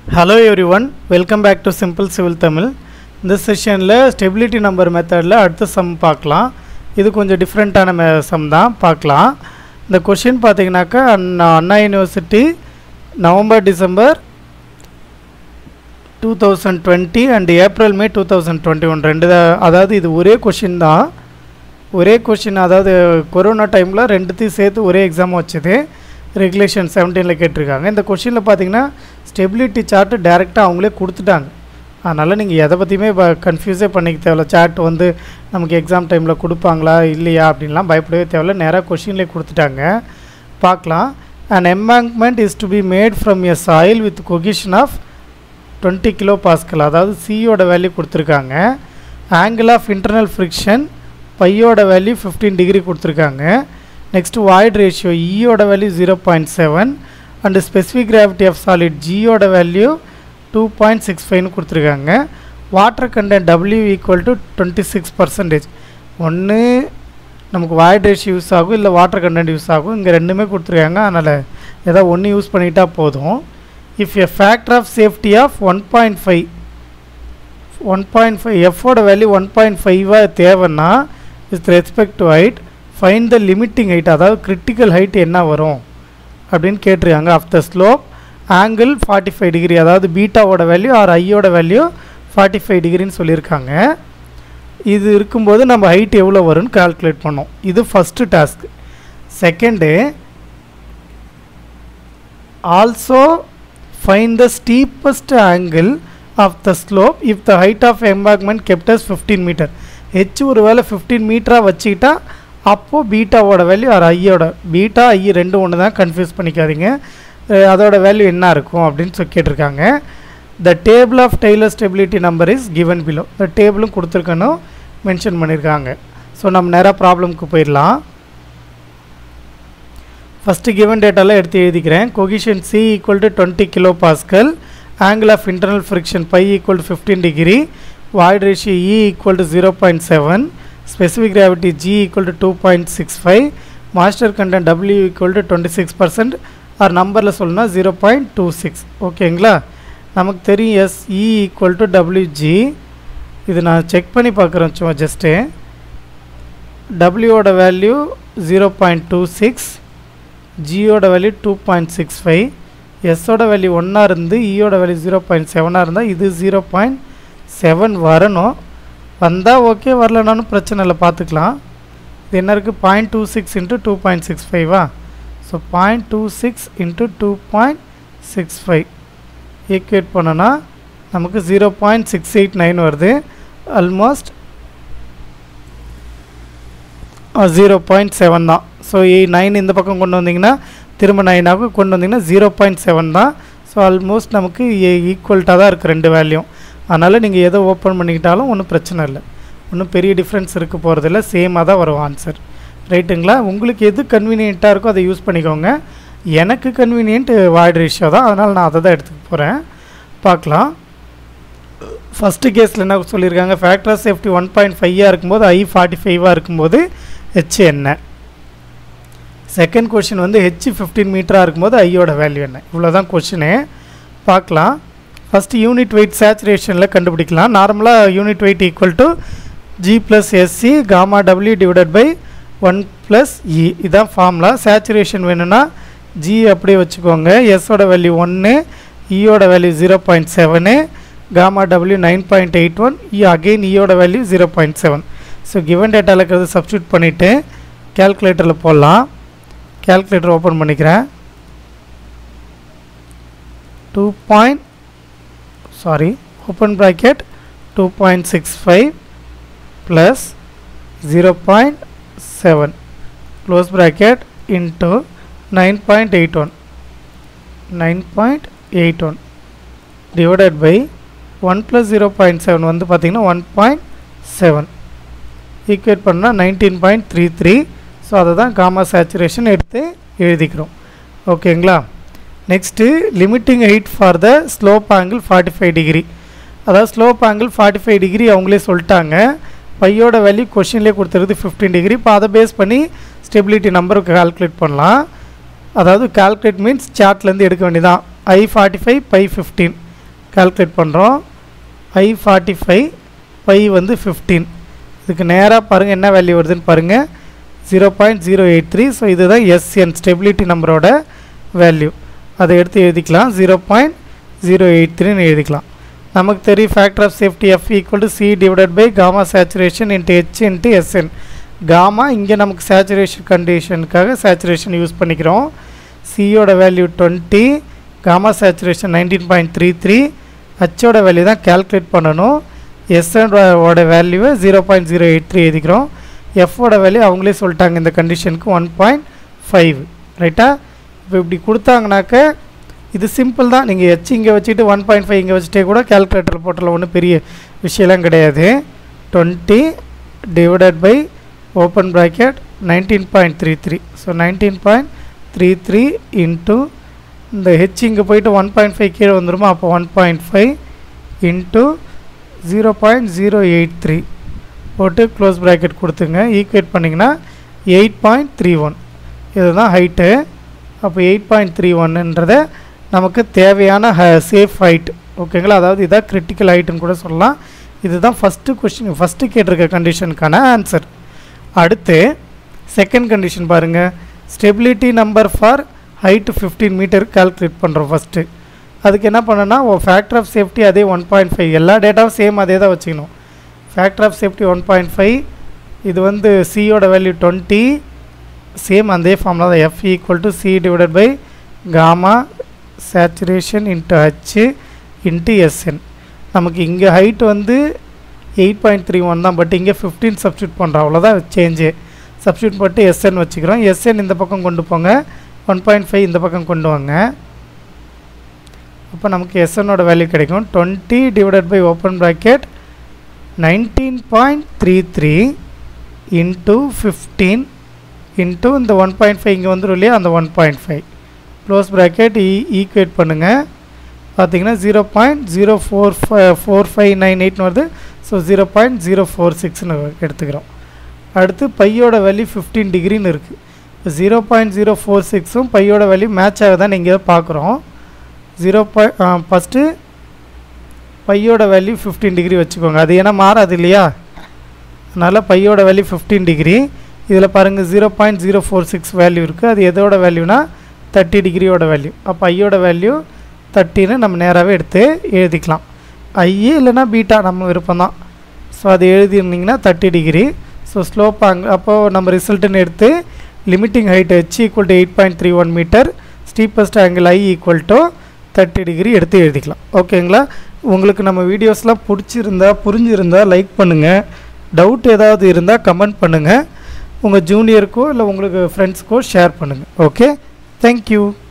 hello everyone welcome back to simple civil Tamil இந்த செஷனில் stability number மெத்தடில் அடுத்த சம் பார்க்கலாம் இது கொஞ்சம் டிஃப்ரெண்ட்டான மெ சம் தான் பார்க்கலாம் இந்த கொஷின் பார்த்தீங்கன்னாக்கா Anna Anna university November December two thousand twenty and April May two thousand twenty one ரெண்டு தான் அதாவது இது ஒரே கொஷின் தான் ஒரே கொஷின் அதாவது கொரோனா டைமில் ரெண்டுத்தையும் சேர்த்து ஒரே எக்ஸாம் வச்சது ரெகுலேஷன் செவன்டீனில் கேட்டிருக்காங்க இந்த கொஷினில் பார்த்தீங்கன்னா ஸ்டெபிலிட்டி சார்ட்டு டேரெக்டாக அவங்களே கொடுத்துட்டாங்க அதனால் நீங்கள் எதை பற்றியுமே இப்போ கன்ஃபியூஸே பண்ணிக்க தேவையில்ல சார்ட் வந்து நமக்கு எக்ஸாம் டைமில் கொடுப்பாங்களா இல்லையா அப்படின்லாம் பயப்படவே தேவையில்ல நேராக கொஷின்லேயே கொடுத்துட்டாங்க பார்க்கலாம் and embankment is to be made from a soil with cohesion of twenty kilo pascal அதாவது சியோட வேல்யூ கொடுத்துருக்காங்க ஆங்கிள் ஆஃப் இன்டர்னல் ஃப்ரிக்ஷன் பையோட வேல்யூ ஃபிஃப்டீன் டிகிரி கொடுத்துருக்காங்க நெக்ஸ்ட்டு வாய்ட் ரேஷியோ ஈயோட value zero point seven and specific gravity of solid ஜியோட value two point six ஃபைவ்னு கொடுத்துருக்காங்க water content W equal to twenty six percentage ஒன்று நமக்கு void ratio use ஆகும் இல்லை வாட்டர் கண்டென்ட் யூஸ் ஆகும் இங்கே ரெண்டுமே கொடுத்துருக்காங்க அதனால் ஏதோ ஒன்று யூஸ் பண்ணிட்டா போதும் if a factor of safety of one point five one point five எஃபோட வேல்யூ ஒன் பாயிண்ட் ஃபைவாக தேவைன்னா with respect to height find the limiting height அதாவது கிரிட்டிக்கல் ஹைட் என்ன வரும் அப்படின்னு கேட்டிருக்காங்க of the slope angle forty five degree அதாவது பீட்டாவோட வேல்யூ ஆர் ஐயோட வேல்யூ ஃபார்ட்டி ஃபைவ் டிகிரின்னு சொல்லியிருக்காங்க இது இருக்கும்போது நம்ம ஹைட் எவ்வளோ வரும்னு கால்குலேட் பண்ணோம் இது first task second also find the steepest angle of the slope if the height of embankment கெப்டஸ் ஃபிஃப்டீன் மீட்டர் ஹெச் ஒரு வேலை ஃபிஃப்டீன் மீட்டராக வச்சுக்கிட்டா அப்போது பீட்டாவோட வேல்யூ ஆர் ஐயோட பீட்டா ஐ ரெண்டும் ஒன்று தான் கன்ஃபியூஸ் பண்ணிக்காதீங்க அஹ் அதோட வேல்யூ என்ன இருக்கும் அப்படின்னு சொல்லி கேட்டிருக்காங்க the table of Taylor stability number is given below இந்த டேபிளும் கொடுத்துருக்கணும் மென்ஷன் பண்ணியிருக்காங்க ஸோ நம்ம நேராக ப்ராப்ளம்க்கு போயிடலாம் ஃபஸ்ட்டு கிவன் டேட்டாலாம் எடுத்து எழுதிக்கிறேன் cohesion C equal to twenty kilo pascal angle of internal friction phi equal to fifteen degree void ratio e equal to zero point seven specific gravity G equal to two point six five moisture content W equal to twenty six percent or நம்பரில் சொல்லணும்னா zero point two six ஓகேங்களா நமக்கு தெரியும் S e equal to W G இது நான் check பண்ணி பார்க்குறேன் சும்மா ஜஸ்ட்டு டபிள்யூவோட value zero point two six ஜியோட value two point six five எஸ்ஸோட வேல்யூ ஒன்றா இருந்து இயோட வேல்யூ ஜீரோ பாயிண்ட் செவனாக இருந்தால் இது ஜீரோ பாயிண்ட் செவன் வரணும் வந்தால் ஓகே வரலனாலும் பிரச்சனை இல்லை பார்த்துக்கலாம் இது என்ன இருக்குது point two six into two point six ஃபைவா so point two six into two point six five equate பண்ணோன்னா நமக்கு zero point six eight nine வருது ஆல்மோஸ்ட் ஜீரோ பாயிண்ட் செவன் தான் ஸோ நைன் இந்த பக்கம் கொண்டு வந்தீங்கன்னா திரும்ப நைனாக கொண்டு வந்தீங்கன்னா ஜீரோ பாயிண்ட் செவன் தான் ஸோ ஆல்மோஸ்ட் நமக்கு ஈக்குவல்ட்டாக தான் இருக்குது ரெண்டு வேல்யூம் அதனால் நீங்கள் எதை ஓப்பன் பண்ணிக்கிட்டாலும் ஒன்றும் பிரச்சனை இல்லை ஒன்றும் பெரிய டிஃப்ரென்ஸ் இருக்க போகிறதில்ல சேமாக தான் வரும் ஆன்சர் ரைட்டுங்களா உங்களுக்கு எது கன்வீனியண்ட்டாக இருக்கோ அதை யூஸ் பண்ணிக்கோங்க எனக்கு கன்வீனியன்ட் வாய்ட் ரேஷியோ தான் அதனால் நான் அதை தான் எடுத்துக்க போகிறேன் பார்க்கலாம் ஃபஸ்ட்டு கேஸில் என்ன சொல்லியிருக்காங்க ஃபேக்டர் சேஃப்டி ஒன் பாயிண்ட் ஃபைவாக இருக்கும்போது ஐ ஃபார்ட்டி ஃபைவாக இருக்கும்போது ஹெச் என்ன செகண்ட் கொஷின் வந்து ஹெச் ஃபிஃப்டீன் மீட்டராக இருக்கும்போது ஐயோட வேல்யூ என்ன இவ்வளோ தான் கொஷினு பார்க்கலாம் ஃபஸ்ட்டு யூனிட் வெயிட் சேச்சுரேஷனில் கண்டுபிடிக்கலாம் நார்மலாக unit weight equal to G plus S e gamma W divided by one plus e இதான் ஃபார்முலா சேச்சுரேஷன் வேணும்னா ஜி அப்படியே வச்சுக்கோங்க எஸ்ஸோட வேல்யூ ஒன்று இயோட value zero point seven gamma W nine point eight one e again இயோட value zero point seven so given டேட்டாவில் இருக்கிறது சப்ஸ்டியூட் பண்ணிவிட்டு கேல்குலேட்டரில் போடலாம் கேல்குலேட்டர் ஓப்பன் பண்ணிக்கிறேன் two point sorry open bracket two point six five plus zero point seven close bracket into nine point eight one nine point eight one divided by one plus zero point seven வந்து பார்த்திங்கன்னா one point seven equate பண்ணால் nineteen point three three so அதை தான் gamma saturation எடுத்து எழுதிக்கிறோம் ஓகேங்களா next limiting height for the slope angle forty five degree அதாவது slope angle forty five degree அவங்களே சொல்லிட்டாங்க பையோட வேல்யூ கொஷின்லேயே கொடுத்துருது ஃபிஃப்டீன் டிகிரி இப்போ அதை பேஸ் பண்ணி ஸ்டெபிலிட்டி நம்பருக்கு கால்குலேட் பண்ணலாம் அதாவது கால்குலேட் மீன்ஸ் சார்ட்லேருந்து எடுக்க வேண்டியதான் i forty five phi fifteen calculate பண்ணுறோம் ஐ ஃபார்ட்டி ஃபைவ் பை வந்து ஃபிஃப்டீன் இதுக்கு நேராக பாருங்கள் என்ன வேல்யூ வருதுன்னு பாருங்கள் zero point zero eight three so இதுதான் எஸ்என் ஸ்டெபிலிட்டி நம்பரோட வேல்யூ அதை எடுத்து எழுதிக்கலாம் ஜீரோ பாயிண்ட் ஜீரோ எயிட் த்ரீன்னு எழுதிக்கலாம் நமக்கு தெரியும் factor of safety F equal to C divided by gamma saturation into H into S N gamma இங்கே நமக்கு சேச்சுரேஷன் கண்டிஷனுக்காக சேச்சுரேஷன் யூஸ் பண்ணிக்கிறோம் சியோட value twenty gamma saturation nineteen point three three ஹச்சோட வேல்யூ தான் கேல்குலேட் பண்ணணும் எஸ்எனோட வேல்யூவை zero point zero eight three எழுதிக்கிறோம் எஃபோட வேல்யூ அவங்களே சொல்லிட்டாங்க இந்த கண்டிஷனுக்கு ஒன் பாயிண்ட் ஃபைவ் ரைட்டா இப்போ இப்படி கொடுத்தாங்கனாக்க இது சிம்பிள் தான் நீங்கள் ஹெச் இங்கே வச்சுட்டு ஒன் பாயிண்ட் ஃபைவ் இங்கே வச்சுட்டே கூட கேல்குலேட்டர் போட்டல ஒன்றும் பெரிய விஷயம்லாம் கிடையாது twenty divided by open bracket nineteen point three three so nineteen point three three into இந்த ஹெச் இங்கே போயிட்டு ஒன் பாயிண்ட் ஃபைவ் கீழே வந்துருமா அப்போ one point five into zero point zero eight three போட்டு க்ளோஸ் ப்ராக்கெட் கொடுத்துங்க ஈக்குவேட் பண்ணிங்கன்னா eight point three one இதுதான் ஹைட்டு அப்போ எயிட் பாயிண்ட் த்ரீ ஒன்னுன்றதை நமக்கு தேவையான ஹ சேஃப் ஹைட் ஓகேங்களா அதாவது இதான் கிரிட்டிக்கல் ஹைட்டுன்னு கூட சொல்லலாம் இதுதான் ஃபஸ்ட்டு கொஸ்டின் ஃபஸ்ட்டு கேட்டிருக்க கண்டிஷனுக்கான ஆன்சர் அடுத்து செகண்ட் கண்டிஷன் பாருங்கள் stability number for height fifteen metre calculate பண்ணுறோம் ஃபஸ்ட்டு அதுக்கு என்ன பண்ணோன்னா ஃபேக்டர் ஆஃப் சேஃப்டி அதே ஒன் பாயிண்ட் ஃபைவ் எல்லா டேட்டாவும் சேம் அதே தான் வச்சுக்கணும் factor of safety one point five இது வந்து சியோட வேல்யூ டுவெண்ட்டி சேம் அதே ஃபார்மில் தான் F equal to C divided by gamma saturation into H into S N நமக்கு இங்கே ஹைட் வந்து எயிட் பாயிண்ட் த்ரீ ஒன் தான் பட் இங்கே ஃபிஃப்டீன் சப்ஸ்டியூட் பண்ணுறோம் அவ்வளோதான் சேஞ்சு சப்ஸ்டியூட் பண்ணிட்டு எஸ்என் வச்சுக்கிறோம் எஸ்என் இந்த பக்கம் கொண்டு போங்க ஒன் பாயிண்ட் ஃபைவ் இந்த பக்கம் கொண்டு வாங்க அப்போ நமக்கு எஸ்என்னோட வேல்யூ கிடைக்கும் twenty divided by open bracket nineteen point three three into fifteen into இந்த ஒன் பாயிண்ட் ஃபைவ் இங்கே வந்துடும் இல்லையா அந்த one point five close bracket ஈ ஈக்குவேட் பண்ணுங்கள் பார்த்தீங்கன்னா zero point zero four four five nine எயிட்னு வருது so zero point zero four சிக்ஸ்னு எடுத்துக்கிறோம் அடுத்து பையோட வேல்யூ ஃபிஃப்டீன் டிகிரின்னு இருக்குது இப்போ ஜீரோ பாயிண்ட் ஜீரோ ஃபோர் சிக்ஸும் பையோட வேல்யூ மேட்ச் ஆகுதான் நீங்கள் பார்க்குறோம் ஜீரோ பாயிண்ட் ஃபஸ்ட்டு பையோட வேல்யூ ஃபிஃப்டீன் டிகிரி வச்சுக்கோங்க அது ஏன்னா மாறாது இல்லையா அதனால் பையோட வேல்யூ ஃபிஃப்டீன் டிகிரி இதில் பாருங்கள் zero point zero four six value இருக்குது அது எதோட வேல்யூனா தேர்ட்டி டிகிரியோட வேல்யூ அப்போ ஐயோட வேல்யூ தேர்ட்டின்னு நம்ம நேராகவே எடுத்து எழுதிக்கலாம் ஐயே இல்லைனா பீட்டா நம்ம விருப்பம் தான் ஸோ அது எழுதிருந்தீங்கன்னா தேர்ட்டி டிகிரி ஸோ ஸ்லோப் அங்கே அப்போது நம்ம ரிசல்ட்டுன்னு எடுத்து limiting height H equal to eight point three one meter steepest angle I equal to thirty degree எடுத்து எழுதிக்கலாம் ஓகேங்களா உங்களுக்கு நம்ம வீடியோஸ்லாம் பிடிச்சிருந்தா புரிஞ்சிருந்தா லைக் பண்ணுங்கள் டவுட் ஏதாவது இருந்தால் கமெண்ட் பண்ணுங்கள் உங்கள் ஜூனியருக்கோ இல்லை உங்களுக்கு ஃப்ரெண்ட்ஸ்க்கோ ஷேர் பண்ணுங்கள் ஓகே தேங்க்யூ